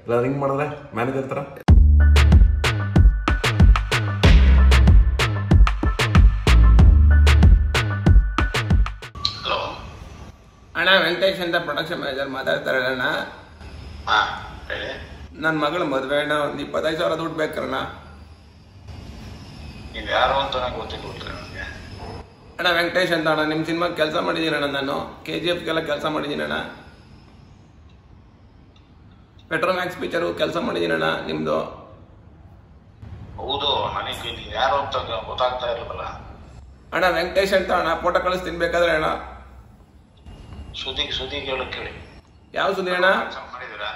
ಇಲ್ಲ ರಿಂಗ್ ಮಾಡಿದ್ರೆ ಮ್ಯಾನೇಜರ್ ಥರ ಹಲೋ ಅಣ್ಣ ವೆಂಕಟೇಶ್ ಅಂತ ಪ್ರೊಡಕ್ಷನ್ ಮ್ಯಾನೇಜರ್ ಮಾತಾಡ್ತಾರೆ ಅಣ್ಣ ಹಾ ಹೇಳಿ ನನ್ನ ಮಗಳ ಮದುವೆ ಅಣ್ಣ ಒಂದು ಇಪ್ಪತ್ತೈದು ಸಾವಿರ ದುಡ್ಡು ಬೇಕಣ್ಣ ನೀವು ಯಾರು ಅಂತ ನಂಗೆ ಗೊತ್ತಿಲ್ಲ ಗೊತ್ತಿಲ್ಲ ನನಗೆ ಅಣ್ಣ ವೆಂಕಟೇಶ್ ಅಂತ ಅಣ್ಣ ನಿಮ್ಮ ಸಿನಿಮಾಗೆ ಕೆಲಸ ಮಾಡಿದ್ದೀನಿ ಅಣ್ಣ ನಾನು ಕೆ ಜಿ ಎಫ್ಗೆಲ್ಲ ಕೆಲಸ ಮಾಡಿದ್ದೀನಿ ಅಣ್ಣ ಪೆಟ್ರೋಮ್ಯಾಕ್ಸ್ ಪಿಕ್ಚರು ಕೆಲಸ ಮಾಡಿದ್ದೀನಿ ಅಣ್ಣ ನಿಮ್ಮದು ಹೌದು ನನಗೆ ನೀವು ಯಾರು ಅಂತ ಗೊತ್ತಾಗ್ತಾ ಇಲ್ವಲ್ಲ ಅಣ್ಣ ವೆಂಕಟೇಶ್ ಅಂತ ಅಣ್ಣ ಫೋಟೋ ಕಳಿಸ್ತೀನಿ ಬೇಕಾದ್ರೆ ಅಣ್ಣ ಸುದ್ದಿಗೆ ಸುದ್ದಿಗೆ ಹೇಳಕ್ ಕೇಳಿ ಯಾವ ಸುದ್ದಿ ಅಣ್ಣ ಕೆಲಸ ಮಾಡಿದ್ದೀರಾ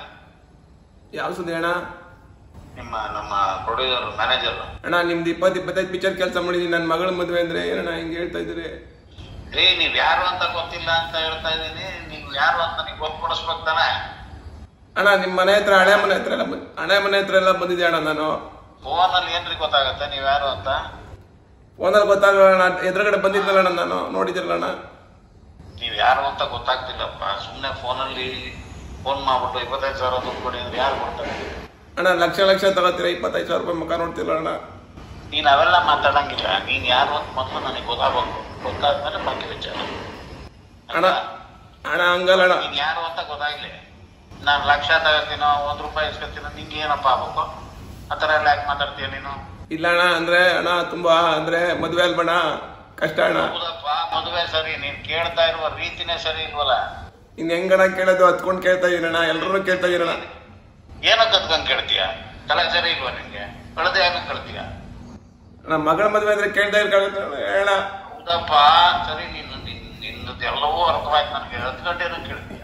ಯಾವ ಸುದ್ದಿ ಅಣ್ಣ ನಿಮ್ಮ ನಮ್ಮ ಪ್ರೊಡ್ಯೂಸರ್ ಮ್ಯಾನೇಜರ್ ಅಣ್ಣ ನಿಮ್ದು ಇಪ್ಪತ್ತು ಇಪ್ಪತ್ತೈದು ಪಿಕ್ಚರ್ ಕೆಲಸ ಮಾಡಿದ್ದೀನಿ ನನ್ನ ಮಗಳ ಮದುವೆ ಅಂದರೆ ಏನಣ್ಣ ಹಿಂಗೆ ಹೇಳ್ತಾ ಇದ್ದೀರಿ ರೀ ನೀವು ಯಾರು ಅಂತ ಗೊತ್ತಿಲ್ಲ ಅಂತ ಹೇಳ್ತಾ ಇದ್ದೀನಿ ನೀವು ಯಾರು ಅಂತ ನೀವು ಗೊತ್ತುಪಡಿಸ್ಬೇಕು ತಾನೆ ಅಣ್ಣ ನಿಮ್ಮ ಮನೆ ಹತ್ರ ಹಳೆ ಮನೆ ಹತ್ರ ಎಲ್ಲ ಬಂದ್ ಹಳೆ ಮನೆ ಹತ್ರ ಎಲ್ಲ ಬಂದಿದ್ದೆ ಅಣ್ಣ ನಾನು ಫೋನಲ್ಲಿ ಏನ್ರಿ ಗೊತ್ತಾಗತ್ತೆ ನೀವು ಯಾರು ಅಂತ ಫೋನಲ್ಲಿ ಗೊತ್ತಾಗಲ್ಲ ಎದುರುಗಡೆ ಬಂದಿದ್ದಲ್ಲ ಅಣ್ಣ ನಾನು ನೋಡಿದ್ರಲ್ಲ ಅಣ್ಣ ನೀವು ಯಾರು ಅಂತ ಗೊತ್ತಾಗ್ತಿಲ್ಲಪ್ಪ ಸುಮ್ಮನೆ ಫೋನಲ್ಲಿ ಫೋನ್ ಮಾಡ್ಬಿಟ್ಟು ಇಪ್ಪತ್ತೈದು ಸಾವಿರ ದುಡ್ಡು ಕೊಡಿ ಅಂದ್ರೆ ಯಾರು ಕೊಡ್ತಾರೆ ಅಣ್ಣ ಲಕ್ಷ ಲಕ್ಷ ತಗೋತೀರ ಇಪ್ಪತ್ತೈದು ಸಾವಿರ ರೂಪಾಯಿ ಮುಖ ನೋಡ್ತಿಲ್ಲ ಅಣ್ಣ ನೀನ್ ಅವೆಲ್ಲ ಮಾತಾಡಂಗಿಲ್ಲ ನೀನ್ ಯಾರು ಅಂತ ಮೊದಲು ನನಗೆ ಗೊತ್ತಾಗಬೇಕು ಗೊತ್ತಾದ್ಮೇಲೆ ಬಾಕಿ ವಿಚಾರ ಅಣ್ಣ ಅಣ್ಣ ಹಂಗಲ್ಲ ಅಣ್ಣ ನೀನ್ ಯಾರು ಅಂತ ಗೊತ್ತಾಗ್ಲಿ ನಾನು ಲಕ್ಷ ತಗೋತೀನೋ ಒಂದ್ ರೂಪಾಯಿ ಇಸ್ಕೊತೀನೋ ನಿಂಗೆ ಏನಪ್ಪ ಆಗ್ಬೇಕು ಆ ಥರ ಎಲ್ಲ ಯಾಕೆ ಮಾತಾಡ್ತೀಯ ನೀನು ಇಲ್ಲ ಅಣ್ಣ ಅಂದ್ರೆ ಅಣ್ಣ ತುಂಬಾ ಅಂದ್ರೆ ಮದುವೆ ಅಲ್ಬಣ್ಣ ಕಷ್ಟ ಅಣ್ಣ ಹೌದಪ್ಪ ಮದುವೆ ಸರಿ ನೀನ್ ಕೇಳ್ತಾ ಇರುವ ರೀತಿನೇ ಸರಿ ಇಲ್ವಲ್ಲ ಇನ್ ಹೆಂಗಣ ಕೇಳೋದು ಹತ್ಕೊಂಡು ಕೇಳ್ತಾ ಇದೀರಣ್ಣ ಎಲ್ರೂ ಕೇಳ್ತಾ ಇದೀರಣ್ಣ ಏನಕ್ಕೆ ಕತ್ಕೊಂಡ್ ಕೇಳ್ತೀಯ ತಲೆ ಸರಿ ಇಲ್ವಾ ನಿನ್ಗೆ ಕಳೆದ ಯಾಕೆ ಕೇಳ್ತೀಯ ನಮ್ಮ ಮಗಳ ಮದುವೆ ಅಂದ್ರೆ ಕೇಳ್ತಾ ಇರ್ಕೊಳ್ಳ ಅಣ್ಣ ಹೌದಪ್ಪ ಸರಿ ನೀನು ನಿನ್ ನಿನ್ನದು ಎಲ್ಲವೂ ಅರ್ಥವಾಯ್ತು ನನಗೆ ಹತ್ತು ಗಂಟೆನೂ ಕೇಳ್ತೀಯ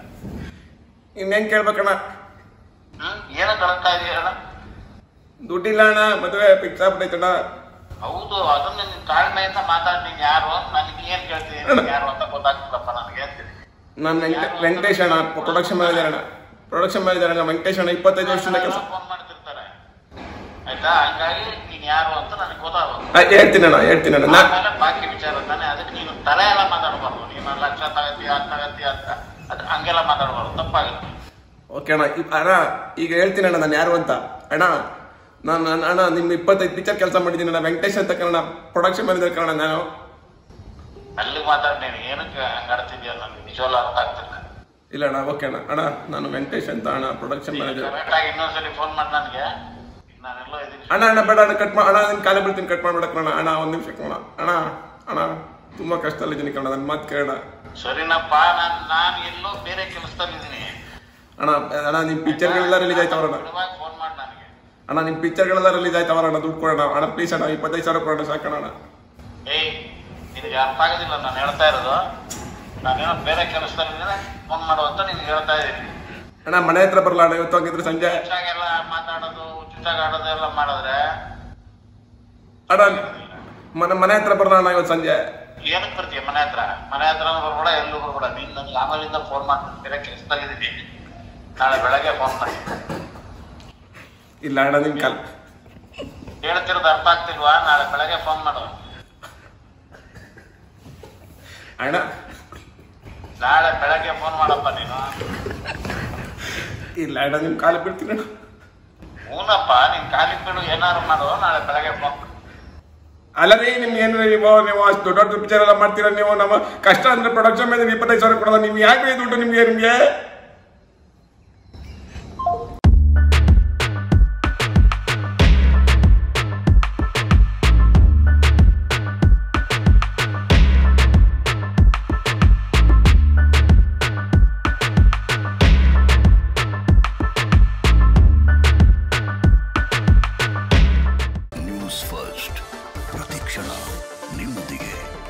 ಇನ್ ಹೆಂಗ್ ಕೇಳ್ಬೇಕಣ್ಣ ಹ್ಮ್ ಏನೋ ಕಳ್ತಾ ಇದೀಯ ಹೇಳ ದುಡ್ಡಿಲ್ಲ ಅಣ್ಣ ಮದುವೆ ಫಿಕ್ಸ್ ಆಗ್ಬಿಟ್ಟೈತಣ್ಣ ಹೌದು ಅದನ್ನ ನಿನ್ ತಾಳ್ಮೆಯಿಂದ ಮಾತಾಡಿ ನೀನ್ ಯಾರು ನನಗೆ ಏನ್ ಕೇಳ್ತೀನಿ ನೀನ್ ಯಾರು ಅಂತ ಗೊತ್ತಾಗ್ತಿಲ್ಲಪ್ಪ ನನಗೆ ಅಂತೀನಿ ನಾನು ವೆಂಕಟೇಶ್ ಅಣ್ಣ ಪ್ರೊಡಕ್ಷನ್ ಮ್ಯಾನೇಜರ್ ಅಣ್ಣ ಪ್ರೊಡಕ್ಷನ್ ಮ್ಯಾನೇಜರ್ ಅಣ್ಣ ವೆಂಕಟೇಶ್ ಅಣ್ಣ ಇಪ್ಪತ್ತೈದು ವರ್ಷದಿಂದ ಕೆಲಸ ಫೋನ್ ಮಾಡ್ತಿರ್ತಾರೆ ಆಯ್ತಾ ಹಂಗಾಗಿ ನೀನ್ ಯಾರು ಅಂತ ನನಗೆ ಗೊತ್ತಾಗಬೇಕು ಹೇಳ್ತೀನಿ ಅಣ್ಣ ಹೇಳ್ತೀನಿ ಅಣ್ಣ ನಾ ಆಮೇಲೆ ಬಾಕಿ ವಿಚಾರ ತಾನೆ ಅದಕ್ಕೆ ನೀನು ತಲೆ ಎಲ್ಲ ಮಾತಾಡ್ಬಾರ್ದು ನೀನು ಲಕ್ಷ ತಗತ್ತೀಯ ಅದ್ ತಗತ್ತೀಯ ಅಂತ ಅದ್ ಹಂಗೆಲ್ಲ ಮಾತಾಡ್ಬಾರ್ದು ತಪ್ಪಾಗುತ್ತೆ ಓಕೆ ಅಣ್ಣ ಇಪ್- ಅಣ್ಣ ಈಗ ಹೇಳ್ತೀನಿ ಅಣ್ಣ ನಾನು ಯಾರು ಅಂತ ಅಣ್ಣ ನಾನು ನಾನು ಅಣ್ಣ ನಿಮ್ಮ ಇಪ್ಪತ್ತೈದು ಪಿಕ್ಚರ್ ಕೆಲಸ ಮಾಡಿದ್ದೀನಿ ಅಣ್ಣ ವೆಂಕಟೇಶ್ ಅಂತ ಕನ್ನಡ ಪ್ರೊಡಕ್ಷನ್ ಮ್ಯಾನೇಜರ್ ಕನ್ನಡ ನಾನು ಅಲ್ಲಿ ಮಾತಾಡಿ ನೀನು ಏನಕ್ಕೆ ಹಂಗಾಡ್ತಿದ್ಯಾ ನನಗೆ ನಿಜವಲ್ಲ ಅರ್ಥ ಆಗ್ತಿಲ್ಲ ಇಲ್ಲ ಅಣ್ಣ ಓಕೆ ಅಣ್ಣ ಅಣ್ಣ ನಾನು ವೆಂಕಟೇಶ್ ಅಂತ ಅಣ್ಣ ಪ್ರೊಡಕ್ಷನ್ ಮ್ಯಾನೇಜರ್ ಕರೆಕ್ಟ್ ಆಗಿ ಇನ್ನೊಂದ್ಸಲಿ ಫೋನ್ ಮಾಡಿ ನನಗೆ ನಾನೆಲ್ಲ ಇದೀನಿ ಅಣ್ಣ ಅಣ್ಣ ಬೇಡ ಅಣ್ಣ ಕಟ್ ಮಾಡಿ ಅಣ್ಣ ನಿನ್ನ ಕಾಲೇ ಬಿಡ್ತೀನಿ ಕಟ್ ಮಾಡ್ಬೇಡ ಕಣ ಅಣ್ಣ ಒಂದು ನಿಮಿಷ ಕಣ ಅಣ್ಣ ಅಣ್ಣ ತುಂಬ ಕಷ್ಟದಲ್ಲಿದ್ದೀನಿ ಕಣ ನನ್ನ ಮಾತು ಕೇಳೋಣ ಸರಿನಪ್ಪ ನಾನು ನಾನು ಎಲ್ಲೋ ಬೇರೆ ಕೆಲಸದಲ್ಲಿದ್ದೀನಿ ಅಣ್ಣ ಅಣ್ಣ ನಿಮ್ಮ ಪಿಕ್ಚರ್ಗಳೆಲ್ಲ ರಿಲೀಸ್ ಆಯ್ತವ್ರಣ್ಣ ಬಿಡುವಾಗ ಫೋನ್ ಮಾಡಿ ನನಗೆ ಅಣ್ಣ ನಿಮ್ಮ ಪಿಕ್ಚರ್ಗಳೆಲ್ಲ ರಿಲೀಸ್ ಆಯ್ತವ್ರಣ್ಣ ದುಡ್ಡು ಕೊಡೋಣ ಅಣ್ಣ ಪ್ಲೀಸ್ ಅಣ್ಣ ಇಪ್ಪತ್ತೈದು ಸಾವಿರ ಕೊಡೋಣ ಸಾಕಣ ಅಣ್ಣ ಏಯ್ ನಿನಗೆ ಅರ್ಥ ಆಗೋದಿಲ್ಲ ನಾನು ಹೇಳ್ತಾ ಇರೋದು ನಾನೇನೋ ಬೇರೆ ಕೆಲಸದಲ್ಲಿದ್ದೀನಿ ಫೋನ್ ಮಾಡು ಅಂತ ನಿನ್ಗೆ ಹೇಳ್ತಾ ಇದ್ದೀನಿ ಅಣ್ಣ ಮನೆ ಹತ್ರ ಬರಲ್ಲ ಅಣ್ಣ ಇವತ್ತು ಹೋಗಿದ್ರೆ ಸಂಜೆ ಹುಚ್ಚಾಗೆಲ್ಲ ಮಾತಾಡೋದು ಹುಚ್ಚಾಗ ಆಡೋದು ಎಲ್ಲ ಮಾಡಿದ್ರೆ ಅಣ್ಣ ಮನೆ ಮನೆ ಹತ್ರ ಬರಲ್ಲ ಅಣ್ಣ ಇವತ್ತು ಸಂಜೆ ಏನಕ್ಕೆ ಬರ್ತೀಯ ಮನೆ ಹತ್ರ ಮನೆ ಹತ್ರ ಬರ್ಬೇಡ ಎಲ್ಲೂ ಬರ್ಬೇಡ ನೀನು ನನಗೆ ಆಮೇಲಿಂದ ಫೋನ್ ಮಾಡ್ತೀನಿ ಬೇರೆ ಕೆಲಸದಾಗಿದ್ದೀನಿ ನಾಳೆ ಬೆಳಗ್ಗೆ ಫೋನ್ ಮಾಡಿ ಇಲ್ಲ ಅಣ್ಣ ನಿಮ್ ಕಾಲ್ ಹೇಳ್ತಿರೋದು ಅರ್ಥ ಆಗ್ತಿಲ್ವಾ ನಾಳೆ ಬೆಳಗ್ಗೆ ಫೋನ್ ಮಾಡು ಅಣ್ಣ ನಾಳೆ ಬೆಳಗ್ಗೆ ಫೋನ್ ಮಾಡಪ್ಪ ನೀನು ಇಲ್ಲ ಅಣ್ಣ ನಿಮ್ ಕಾಲ ಬಿಡ್ತೀನಿ ಅಣ್ಣ ಹೂನಪ್ಪ ನೀನ್ ಖಾಲಿ ಬಿಡು ಏನಾರು ಮಾಡು ನಾಳೆ ಬೆಳಗ್ಗೆ ಫೋನ್ ಅಲ್ಲ ರೀ ನಿಮ್ಗೆ ಏನು ನೀವು ನೀವು ಅಷ್ಟು ದೊಡ್ಡ ದೊಡ್ಡ ಪಿಕ್ಚರ್ ಎಲ್ಲ ಮಾಡ್ತೀರಾ ನೀವು ನಮ್ಮ ಕಷ್ಟ ಅಂದ್ರೆ ಪ್ರೊಡಕ್ಷನ್ ಮೇಲೆ ಇಪ್ಪತ್ತೈದು ಸಾವಿರ ಕೊಡಲ್ಲ ನಿಮ್ಗೆ ಯಾಕೆ ದುಡ್ಡು ನಿಮ್ಗೆ ನಿಮ್ಗೆ ನ್ಯೂಸ್ ಫಸ್ಟ್ ಪ್ರತಿಕ್ಷಣ ನಿಮ್ಮೊಂದಿಗೆ